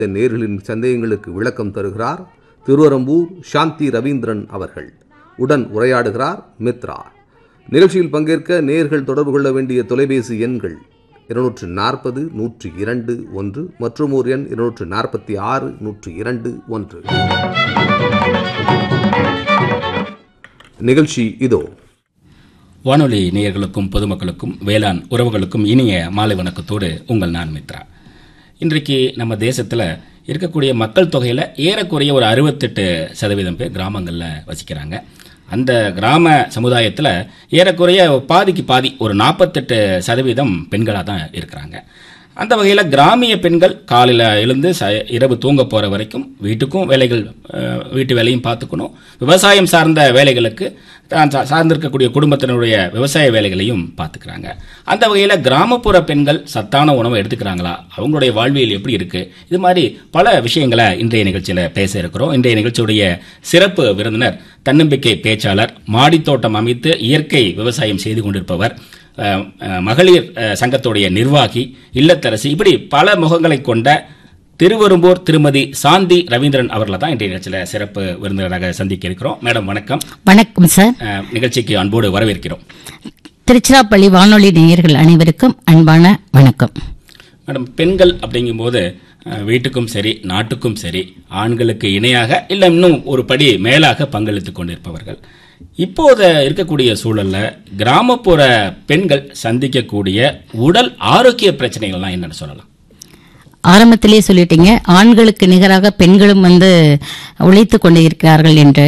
நேர்களின் சந்தேகங்களுக்கு விளக்கம் தருகிறார் திருவரம்பூர் சாந்தி ரவீந்திரன் அவர்கள் உடன் உரையாடுகிறார் மித்ரா நிகழ்ச்சியில் பங்கேற்க நேர்கள் தொடர்பு கொள்ள வேண்டிய தொலைபேசி எண்கள் இருநூற்று நாற்பது நூற்று இரண்டு ஒன்று மற்றும் ஒரு எண் இருநூற்று நாற்பத்தி ஆறு நூற்று இரண்டு ஒன்று நிகழ்ச்சி இதோ வானொலி நேயர்களுக்கும் பொதுமக்களுக்கும் வேளாண் உறவுகளுக்கும் இனிய மாலை வணக்கத்தோடு உங்கள் நான் மித்ரா இன்றைக்கு நம்ம தேசத்தில் இருக்கக்கூடிய மக்கள் தொகையில் ஏறக்குறைய ஒரு அறுபத்தெட்டு சதவீதம் பேர் கிராமங்களில் வசிக்கிறாங்க அந்த கிராம சமுதாயத்தில் ஏறக்குறைய பாதிக்கு பாதி ஒரு நாற்பத்தெட்டு சதவீதம் பெண்களாக தான் இருக்கிறாங்க அந்த வகையில் கிராமிய பெண்கள் காலையில் எழுந்து ச இரவு தூங்க போகிற வரைக்கும் வீட்டுக்கும் வேலைகள் அஹ், வீட்டு வேலையும் பார்த்துக்கணும் விவசாயம் சார்ந்த வேலைகளுக்கு தான் சா- சார்ந்திருக்கக்கூடிய குடும்பத்தினருடைய விவசாய வேலைகளையும் பார்த்துக்கிறாங்க அந்த வகையில் கிராமப்புற பெண்கள் சத்தான உணவை எடுத்துக்கிறாங்களா அவங்களுடைய வாழ்வியல் எப்படி இருக்கு இது மாதிரி பல விஷயங்களை இன்றைய நிகழ்ச்சியில் பேச இருக்கிறோம் இன்றைய நிகழ்ச்சியுடைய சிறப்பு விருந்தினர் தன்னம்பிக்கை பேச்சாளர் மாடித்தோட்டம் அமைத்து இயற்கை விவசாயம் செய்து கொண்டிருப்பவர் அஹ், அஹ், மகளிர் அஹ், சங்கத்துடைய நிர்வாகி இல்லத்தரசி இப்படி பல முகங்களை கொண்ட திருவெரும்பூர் திருமதி சாந்தி ரவீந்திரன் அவர்களை தான் இன்றைய நிகழ்ச்சியில் சிறப்பு விருந்தினராக சந்திக்க இருக்கிறோம் மேடம் வணக்கம் வணக்கம் சார் அஹ், நிகழ்ச்சிக்கு அன்போடு வரவேற்கிறோம் திருச்சிராப்பள்ளி வானொலி நேயர்கள் அனைவருக்கும் அன்பான வணக்கம் மேடம் பெண்கள் அப்படிங்கும்போது அஹ், வீட்டுக்கும் சரி நாட்டுக்கும் சரி ஆண்களுக்கு இணையாக இல்லை இன்னும் ஒரு படி மேலாக பங்களித்துக் கொண்டிருப்பவர்கள் இப்போது இருக்கக்கூடிய சூழல்ல கிராமப்புற பெண்கள் சந்திக்கக்கூடிய உடல் ஆரோக்கிய பிரச்சனைகள்லாம் என்னன்னு சொல்லலாம் ஆரம்பத்திலே சொல்லிட்டீங்க ஆண்களுக்கு நிகராக பெண்களும் வந்து உழைத்து கொண்டு இருக்கிறார்கள் என்று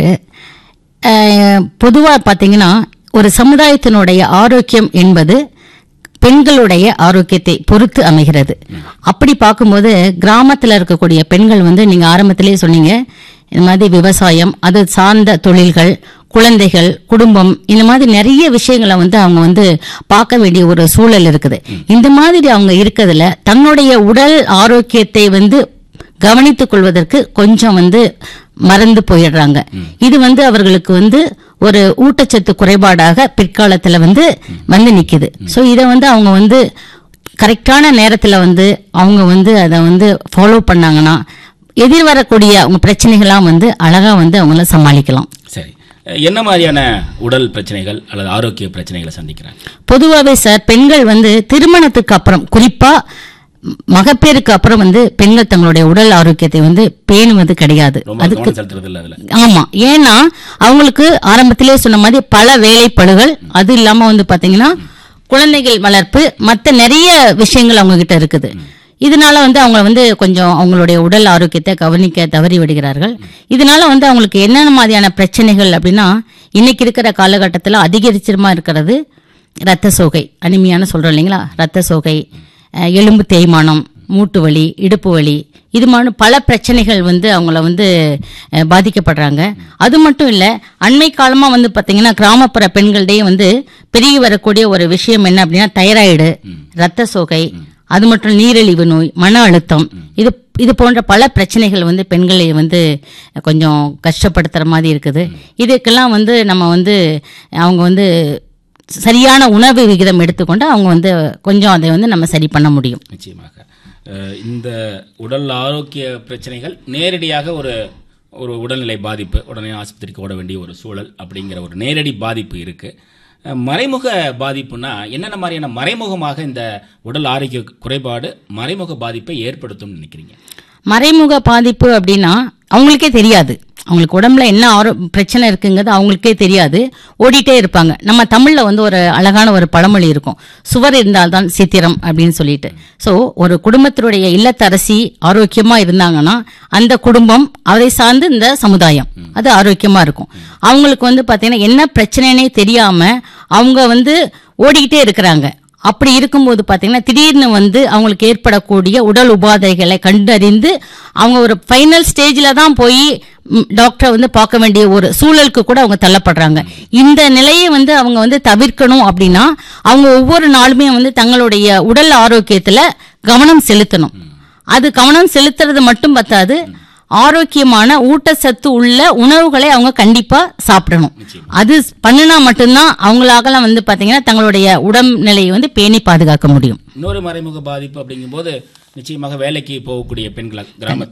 பொதுவாக பார்த்தீங்கன்னா ஒரு சமுதாயத்தினுடைய ஆரோக்கியம் என்பது பெண்களுடைய ஆரோக்கியத்தை பொறுத்து அமைகிறது அப்படி பார்க்கும்போது கிராமத்தில் இருக்கக்கூடிய பெண்கள் வந்து நீங்க ஆரம்பத்திலே சொன்னீங்க இந்த மாதிரி விவசாயம் அது சார்ந்த தொழில்கள் குழந்தைகள் குடும்பம் இந்த மாதிரி நிறைய விஷயங்களை வந்து அவங்க வந்து பார்க்க வேண்டிய ஒரு சூழல் இருக்குது இந்த மாதிரி அவங்க இருக்கிறதுல தன்னுடைய உடல் ஆரோக்கியத்தை வந்து கவனித்துக் கொள்வதற்கு கொஞ்சம் வந்து மறந்து போயிடுறாங்க இது வந்து அவர்களுக்கு வந்து ஒரு ஊட்டச்சத்து குறைபாடாக பிற்காலத்துல வந்து வந்து நிக்குது சோ இதை வந்து அவங்க வந்து கரெக்டான நேரத்துல வந்து அவங்க வந்து அதை வந்து ஃபாலோ பண்ணாங்கன்னா எதிர்வரக்கூடிய அவங்க பிரச்சனைகள்லாம் வந்து அழகா வந்து அவங்கள சமாளிக்கலாம் சரி அஹ், என்ன மாதிரியான உடல் பிரச்சனைகள் அல்லது ஆரோக்கிய பிரச்சனைகளை சந்திக்கிறாங்க பொதுவாகவே சார் பெண்கள் வந்து திருமணத்துக்கு அப்புறம் குறிப்பா ம- மகப்பேறுக்கு அப்புறம் வந்து பெண்கள் தங்களுடைய உடல் ஆரோக்கியத்தை வந்து பேணுவது கிடையாது ரொம்ப அதுக்கு கவனம் செலுத்துறது இல்ல அதுல ஆமா ஏன்னா அவங்களுக்கு ஆரம்பத்திலே சொன்ன மாதிரி பல வேலைப்பளுகள் அது இல்லாம வந்து பாத்தீங்கன்னா குழந்தைகள் வளர்ப்பு மத்த நிறைய விஷயங்கள் அவங்க கிட்ட இருக்குது இதனால வந்து அவங்க வந்து கொஞ்சம் அவங்களுடைய உடல் ஆரோக்கியத்தை கவனிக்க தவறி விடுகிறார்கள் இதனால வந்து அவங்களுக்கு என்னென்ன மாதிரியான பிரச்சனைகள் அப்படின்னா இன்னைக்கு இருக்கிற காலகட்டத்தில் அதிகரிச்சிரமா இருக்கிறது ரத்த சோகை அனிமையான சொல்றோம் இல்லைங்களா ரத்த சோகை அஹ், எலும்பு தேய்மானம் மூட்டு வலி இடுப்பு வலி இது மாதிரி பல பிரச்சனைகள் வந்து அவங்கள வந்து அஹ், பாதிக்கப்படுறாங்க அது மட்டும் இல்ல அண்மை காலமா வந்து பாத்தீங்கன்னா கிராமப்புற பெண்களிடையே வந்து பெருகி வரக்கூடிய ஒரு விஷயம் என்ன அப்படின்னா தைராய்டு ரத்த சோகை அது மட்டும் நீரிழிவு நோய் மன அழுத்தம் இது இது போன்ற பல பிரச்சனைகள் வந்து பெண்களை வந்து கொஞ்சம் கஷ்டப்படுத்துற மாதிரி இருக்குது இதுக்கெல்லாம் வந்து நம்ம வந்து அவங்க வந்து சரியான உணவு விகிதம் எடுத்துக்கொண்டு அவங்க வந்து கொஞ்சம் அதை வந்து நம்ம சரி பண்ண முடியும் நிச்சயமாக அஹ், இந்த உடல் ஆரோக்கிய பிரச்சனைகள் நேரடியாக ஒரு ஒரு உடல்நிலை பாதிப்பு உடனே ஆஸ்பத்திரிக்கு ஓட வேண்டிய ஒரு சூழல் அப்படிங்கிற ஒரு நேரடி பாதிப்பு இருக்கு அஹ், மறைமுக பாதிப்புனா என்னென்ன மாதிரியான மறைமுகமாக இந்த உடல் ஆரோக்கிய குறைபாடு மறைமுக பாதிப்பை ஏற்படுத்தும்னு நினைக்கிறீங்க மறைமுக பாதிப்பு அப்படின்னா அவங்களுக்கே தெரியாது அவங்களுக்கு உடம்புல என்ன ஆரோ பிரச்சனை இருக்குங்கிறது அவங்களுக்கே தெரியாது ஓடிட்டே இருப்பாங்க நம்ம தமிழ்ல வந்து ஒரு அழகான ஒரு பழமொழி இருக்கும் சுவர் இருந்தால்தான் சித்திரம் அப்படின்னு சொல்லிட்டு ஸோ ஒரு குடும்பத்தினுடைய இல்லத்தரசி ஆரோக்கியமா இருந்தாங்கன்னா அந்த குடும்பம் அதை சார்ந்து இந்த சமுதாயம் அது ஆரோக்கியமா இருக்கும் அவங்களுக்கு வந்து பாத்தீங்கன்னா என்ன பிரச்சனைனே தெரியாம அவங்க வந்து ஓடிக்கிட்டே இருக்கிறாங்க அப்படி இருக்கும்போது பாத்தீங்கன்னா திடீர்னு வந்து அவங்களுக்கு ஏற்படக்கூடிய உடல் உபாதைகளை கண்டறிந்து அவங்க ஒரு ஃபைனல் ஸ்டேஜில் தான் போய் டாக்டரை வந்து பார்க்க வேண்டிய ஒரு சூழலுக்கு கூட அவங்க தள்ளப்படுறாங்க இந்த நிலையை வந்து அவங்க வந்து தவிர்க்கணும் அப்படின்னா அவங்க ஒவ்வொரு நாளுமே வந்து தங்களுடைய உடல் ஆரோக்கியத்துல கவனம் செலுத்தணும் அது கவனம் செலுத்துறது மட்டும் பத்தாது ஆரோக்கியமான ஊட்டச்சத்து உள்ள உணவுகளை அவங்க கண்டிப்பா சாப்பிடணும் அது பண்ணினா மட்டும்தான் அவங்களாகலாம் வந்து பாத்தீங்கன்னா தங்களுடைய உடல்நிலையை வந்து பேணி பாதுகாக்க முடியும் இன்னொரு மறைமுக பாதிப்பு அப்படிங்கும்போது நிச்சயமாக வேலைக்கு போகக்கூடிய பெண்கள் கிராமத்தில்